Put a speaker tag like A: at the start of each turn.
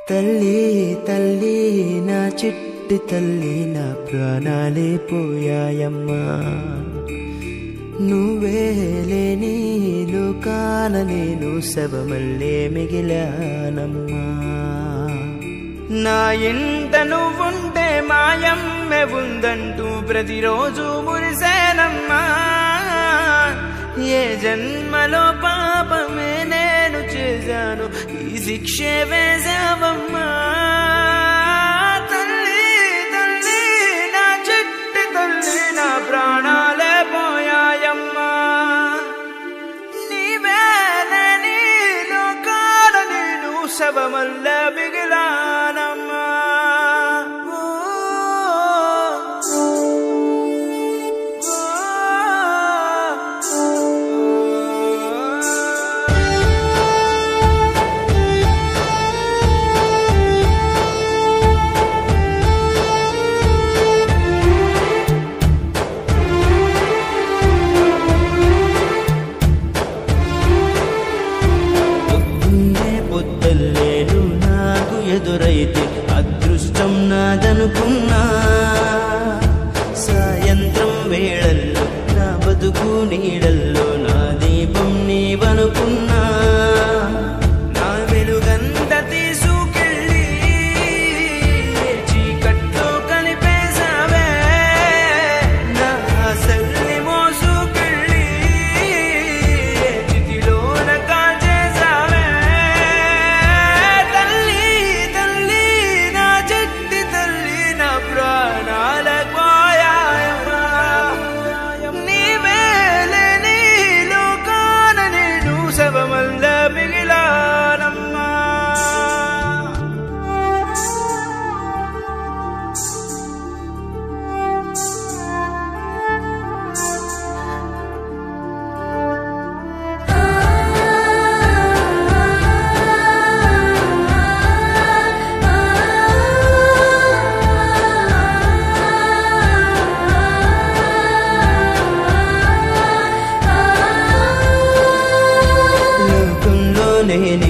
A: తల్లి తల్లి నా చిట్టి తల్లి నా ప్రాణాలే పోయాయమ్మా నువ్వే లేని లోకాన నేను శవమల్లే మిగిలానమ్మా నా ఇంట నువ్వుంటే మాయమ్మె ఉందంటూ ప్రతిరోజు మురిసేనమ్మా ఏ జన్మలో పాపమే నేను చేశాను ఈ శిక్షే వేశావమ్మా తల్లి తల్లి నా చెట్టి తల్లి నా ప్రాణాలే పోయాయమ్మా నీవేలని లోకాల నేను శవమల్ల మిగిలానమ్మా ఓ, పొద్దున్నే పొద్దుల్లేను నాకు ఎదురైతే అదృష్టం నాదనుకున్నా సాయంత్రం వేళల్లో నా బతుకు నీడల్లో నా దీపం నీవనుకున్నా నా వెలుగంత తీసుకెళ్ళి చీకట్లో కలిపేశావే నా ఆశల్ని మోసుకెళ్ళి చితిలోన కాల్చేశావే తల్లి తల్లి నా చెట్టి తల్లి నా ప్రాణాల పోయాయమ్మా నీవేలేని లోకాన నేను శవమల్ల మిగిలానమ్మా లోకంలో నేనే